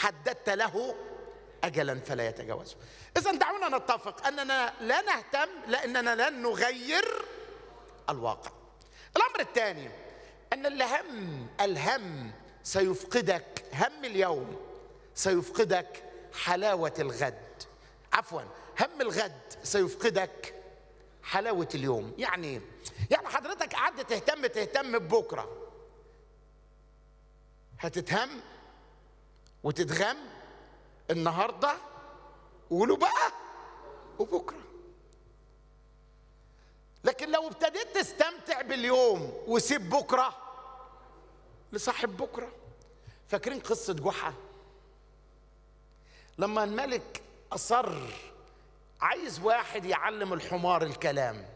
حددت له اجلا فلا يتجاوزه اذا دعونا نتفق اننا لا نهتم لاننا لن نغير الواقع الامر الثاني ان الهم الهم سيفقدك هم اليوم سيفقدك حلاوه الغد عفوا هم الغد سيفقدك حلاوه اليوم يعني يعني حضرتك قعدت تهتم تهتم ببكره هتتهم وتتغم النهارده قولوا بقى وبكره لكن لو ابتديت تستمتع باليوم وسيب بكره لصاحب بكره فاكرين قصه جحا لما الملك اصر عايز واحد يعلم الحمار الكلام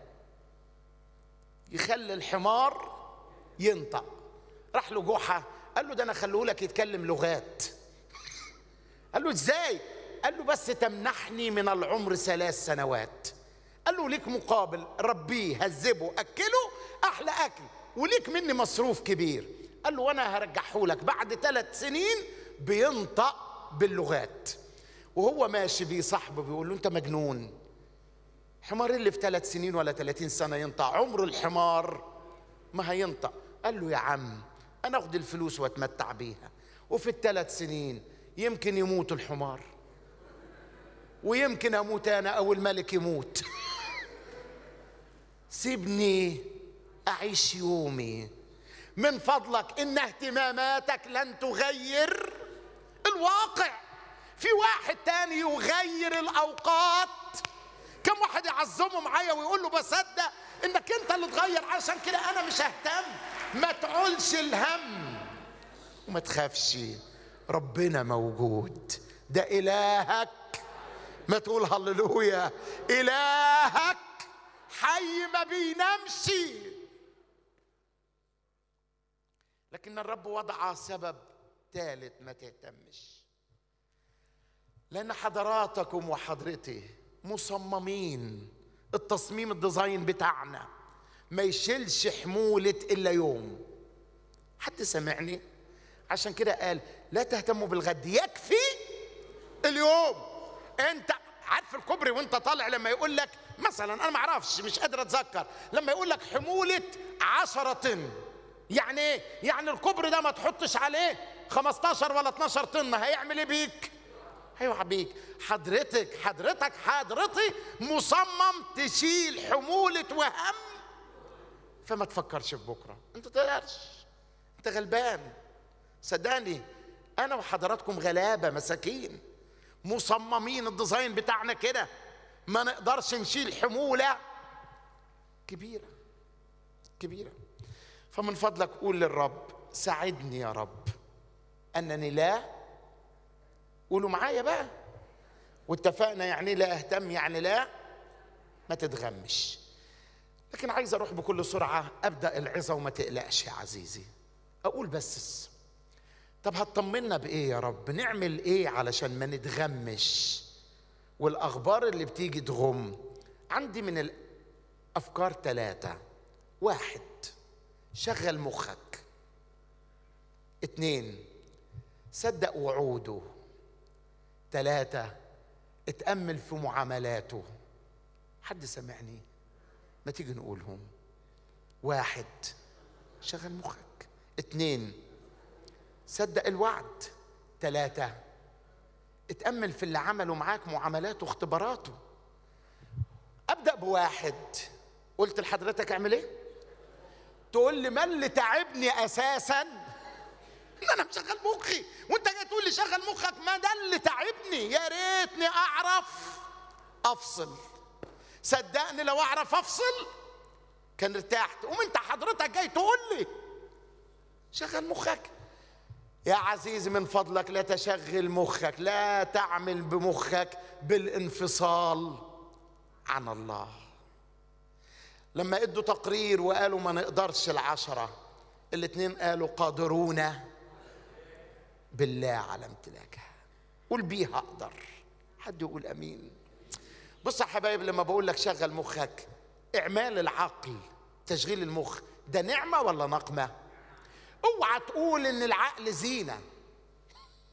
يخلي الحمار ينطق راح له جحا قال له ده انا خليه لك يتكلم لغات قال له ازاي قال له بس تمنحني من العمر ثلاث سنوات قال له ليك مقابل ربيه هذبه اكله احلى اكل وليك مني مصروف كبير قال له وانا هرجعه لك بعد ثلاث سنين بينطق باللغات وهو ماشي بيه صاحبه بيقول له انت مجنون حمار اللي في ثلاث سنين ولا 30 سنه ينطق عمر الحمار ما هينطق قال له يا عم انا اخد الفلوس واتمتع بيها وفي الثلاث سنين يمكن يموت الحمار ويمكن اموت انا او الملك يموت سيبني اعيش يومي من فضلك ان اهتماماتك لن تغير الواقع في واحد تاني يغير الاوقات كم واحد يعظمه معايا ويقول له بصدق انك انت اللي تغير عشان كده انا مش ههتم ما تعولش الهم وما تخافش ربنا موجود ده الهك ما تقول هللويا الهك حي ما بينامش لكن الرب وضع سبب ثالث ما تهتمش لان حضراتكم وحضرتي مصممين التصميم الديزاين بتاعنا ما يشيلش حمولة إلا يوم حد سمعني عشان كده قال لا تهتموا بالغد يكفي اليوم انت عارف الكوبري وانت طالع لما يقول لك مثلا انا ما اعرفش مش قادر اتذكر لما يقول لك حمولة عشرة طن يعني ايه يعني الكوبري ده ما تحطش عليه 15 ولا 12 طن هيعمل ايه بيك هيوقع بيك حضرتك حضرتك حضرتي مصمم تشيل حمولة وهم فما تفكرش في بكرة انت تقدرش انت غلبان صدقني انا وحضراتكم غلابة مساكين مصممين الديزاين بتاعنا كده ما نقدرش نشيل حمولة كبيرة كبيرة فمن فضلك قول للرب ساعدني يا رب انني لا قولوا معايا بقى واتفقنا يعني لا اهتم يعني لا ما تتغمش لكن عايز اروح بكل سرعه ابدا العظه وما تقلقش يا عزيزي اقول بس طب هتطمنا بايه يا رب نعمل ايه علشان ما نتغمش والاخبار اللي بتيجي تغم عندي من الافكار ثلاثه واحد شغل مخك اتنين صدق وعوده ثلاثة اتأمل في معاملاته حد سمعني ما تيجي نقولهم واحد شغل مخك اتنين صدق الوعد ثلاثة اتأمل في اللي عمله معاك معاملاته واختباراته أبدأ بواحد قلت لحضرتك اعمل ايه تقول لي ما اللي تعبني أساساً ان انا مشغل مخي وانت جاي تقول لي شغل مخك ما ده اللي تعبني يا ريتني اعرف افصل صدقني لو اعرف افصل كان ارتحت قوم انت حضرتك جاي تقول لي شغل مخك يا عزيزي من فضلك لا تشغل مخك لا تعمل بمخك بالانفصال عن الله لما ادوا تقرير وقالوا ما نقدرش العشره الاثنين قالوا قادرون بالله على امتلاكها قول بيها اقدر حد يقول امين بص يا حبايب لما بقول لك شغل مخك اعمال العقل تشغيل المخ ده نعمه ولا نقمه اوعى تقول ان العقل زينه